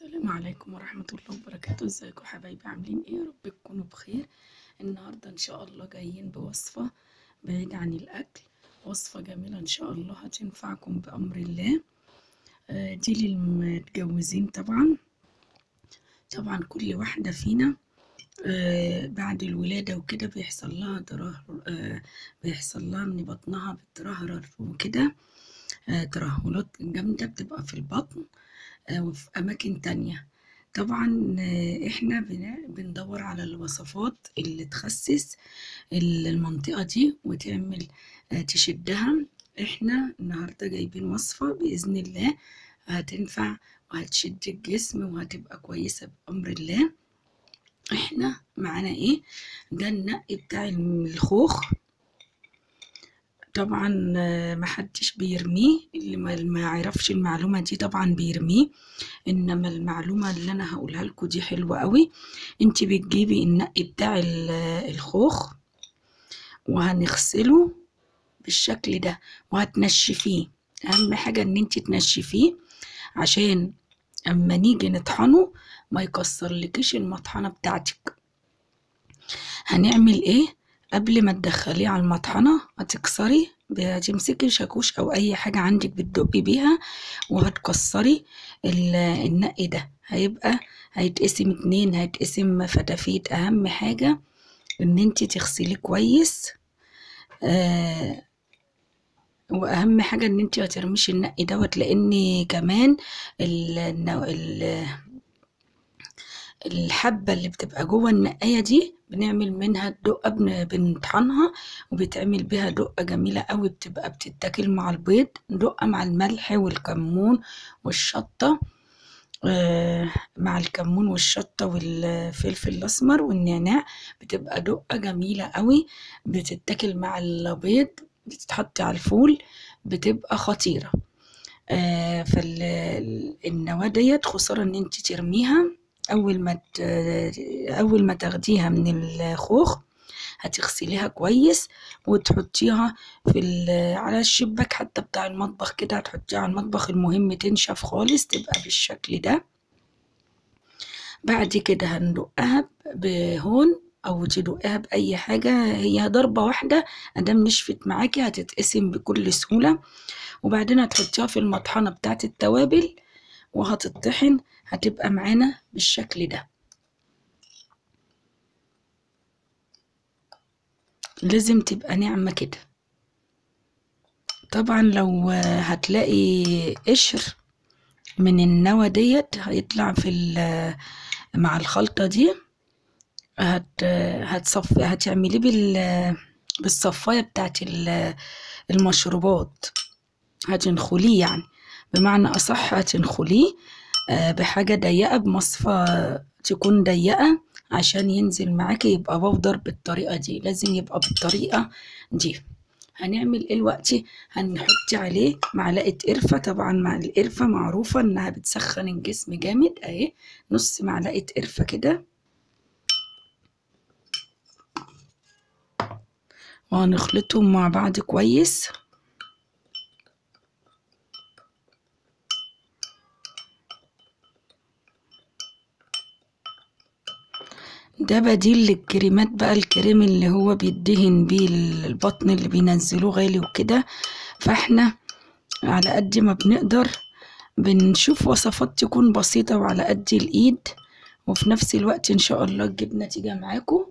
السلام عليكم ورحمة الله وبركاته ازيكم حبايبي عاملين ايه يا رب تكونوا بخير النهاردة ان شاء الله جايين بوصفة بعيد عن الاكل وصفة جميلة ان شاء الله هتنفعكم بامر الله آه، دي للمتجوزين طبعا طبعا كل واحدة فينا آه، بعد الولادة وكده بيحصل لها ترهل آه، بيحصل لها ان بطنها بترهرر وكده آه، ترهلات جامدة بتبقى في البطن آه، وفي أماكن تانية طبعا آه، احنا بن- بندور على الوصفات اللي تخسس ال- المنطقة دي وتعمل آه، تشدها احنا النهاردة جايبين وصفة بإذن الله هتنفع وهتشد الجسم وهتبقى كويسة بأمر الله احنا معانا ايه ده النقي بتاع الخوخ طبعا آه، محدش بيرميه اللي ما ما يعرفش المعلومة دي طبعا بيرميه انما المعلومة اللي انا هقولها لكم دي حلوة قوي انت بتجيبي النقي بتاع ال- الخوخ وهنغسله بالشكل ده وهتنشفيه اهم حاجة ان انت تنشفيه عشان اما نيجي نطحنه ما يكسرلكيش المطحنة بتاعتك هنعمل ايه قبل ما تدخليه على المطحنة هتكسري هتمسكي شاكوش او اي حاجة عندك بتدقي بيها وهتكسري ال- النقي ده هيبقى هيتقسم اتنين هيتقسم فتافيت اهم حاجة ان انتي تغسليه كويس آه واهم حاجة ان انتي مترميش النقي دوت لان كمان ال النوع- ال الحبة اللي بتبقى جوه النقاية دي بنعمل منها الدقة بن- بنطحنها وبيتعمل بيها دقة جميلة قوي بتبقى بتتاكل مع البيض دقة مع الملح والكمون والشطة آه، مع الكمون والشطة والفلفل الأسمر والنعناع بتبقى دقة جميلة قوي بتتاكل مع البيض بتتحط على الفول بتبقى خطيرة آه فالنواة ديت خسارة ان انت ترميها اول ما ت- اول ما تاخديها من الخوخ هتغسليها كويس وتحطيها في ال- على الشباك حتى بتاع المطبخ كده هتحطيها على المطبخ المهم تنشف خالص تبقى بالشكل ده بعد كده هندقها بهون او تدقها باي حاجه هي ضربه واحده ادام نشفت معاكي هتتقسم بكل سهوله وبعدين هتحطيها في المطحنه بتاعت التوابل وهتطحن هتبقى معانا بالشكل ده لازم تبقى ناعمه كده طبعا لو هتلاقي قشر من النوى ديت هيطلع في ال- مع الخلطه دي هت هتصف هتعمليه بال بالصفايه بتاعت ال- المشروبات هتنخليه يعني بمعنى اصح هتنخليه آه، بحاجه ضيقه بمصفى تكون ضيقه عشان ينزل معاكي يبقى بودر بالطريقه دي لازم يبقى بالطريقه دي هنعمل ايه دلوقتي هنحط عليه معلقه قرفه طبعا مع القرفه معروفه انها بتسخن الجسم جامد اهي نص معلقه قرفه كده وهنخلطهم مع بعض كويس ده بديل للكريمات بقى الكريم اللي هو بيدهن بيه البطن اللي بينزلوه غالي وكده فاحنا على قد ما بنقدر بنشوف وصفات تكون بسيطة وعلى قد الإيد وفي نفس الوقت إن شاء الله تجيب نتيجة معاكم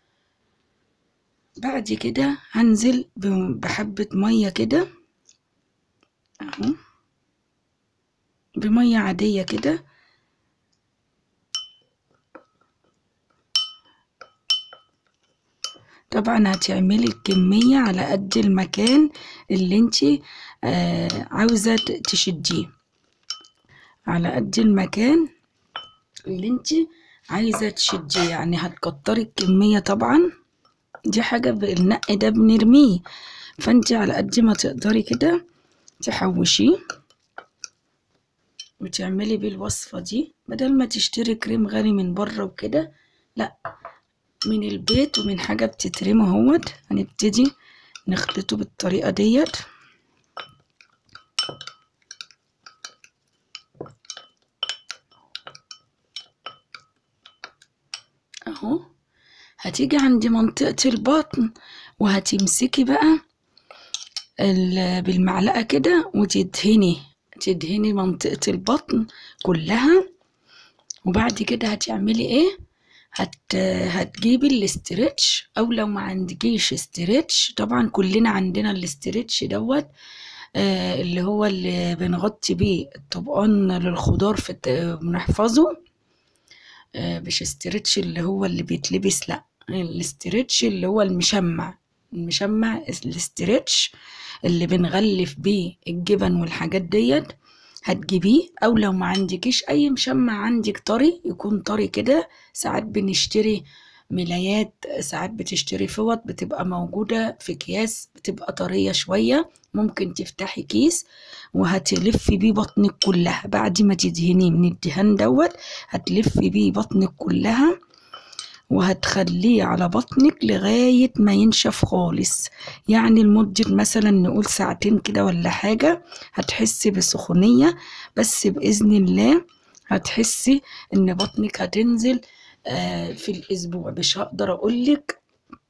بعد كده هنزل ب- بحبة مية كده أهو بمية عادية كده طبعا هتعملي الكمية على قد المكان اللي انتي آه عاوزة ت- تشديه على قد المكان اللي انتي عايزة تشديه يعني هتكتري الكمية طبعا دي حاجة بالنقي ده بنرميه فانتي على قد ما تقدري كده تحوشيه وتعملي بيه الوصفة دي بدل ما تشتري كريم غالي من بره وكده لا من البيت ومن حاجة بتترمى اهوت هنبتدي نخلطه بالطريقة ديت اهو هتيجي عند منطقة البطن وهتمسكي بقى ال- بالمعلقة كده وتدهني تدهني منطقة البطن كلها وبعد كده هتعملي ايه هت... هتجيبي الاسترتش او لو ما عندكيش استرتش طبعا كلنا عندنا الاسترتش دوت آه اللي هو اللي بنغطي بيه الطبقان للخضار في الت... بنحفظه آه مش استرتش اللي هو اللي بيتلبس لا الاسترتش اللي هو المشمع المشمع الاسترتش اللي بنغلف بيه الجبن والحاجات ديت هتجيبيه او لو ما عندكيش اي مشمع عندك طري يكون طري كده ساعات بنشتري ملايات ساعات بتشتري فوط بتبقى موجودة في اكياس بتبقى طرية شوية ممكن تفتحي كيس وهتلفي بيه بطنك كلها بعد ما تدهنيه من الدهان دوت هتلفي بيه بطنك كلها وهتخليه على بطنك لغاية ما ينشف خالص يعني لمدة مثلا نقول ساعتين كده ولا حاجة هتحسي بسخونية بس بإذن الله هتحسي إن بطنك هتنزل آه، في الأسبوع مش هقدر أقولك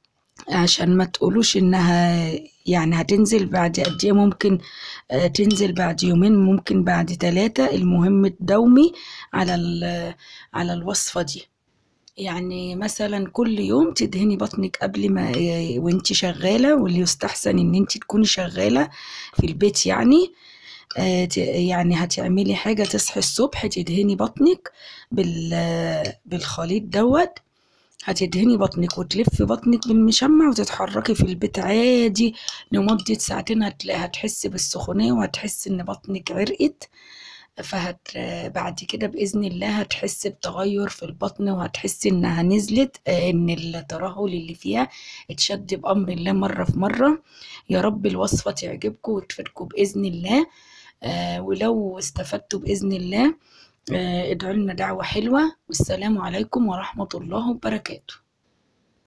عشان ما تقولوش إنها يعني هتنزل بعد قد إيه ممكن آه، تنزل بعد يومين ممكن بعد ثلاثة المهم تداومي على ال- على الوصفة دي يعني مثلا كل يوم تدهني بطنك قبل ما وانت شغالة واللي يستحسن ان انت تكوني شغالة في البيت يعني آه، ت- يعني هتعملي حاجة تصحي الصبح تدهني بطنك بال بالخليط دوت هتدهني بطنك وتلفي بطنك بالمشمع وتتحركي في البيت عادي لمدة ساعتين هتلاقي هتحسي بالسخونية وهتحسي ان بطنك عرقت فهت بعد كده بإذن الله هتحسي بتغير في البطن وهتحسي إنها نزلت آه، إن الترهل اللي فيها اتشد بأمر الله مرة في مرة يا رب الوصفة تعجبكم وتفيدكم بإذن الله آه، ولو استفدتوا بإذن الله آه، ادعوا لنا دعوة حلوة والسلام عليكم ورحمة الله وبركاته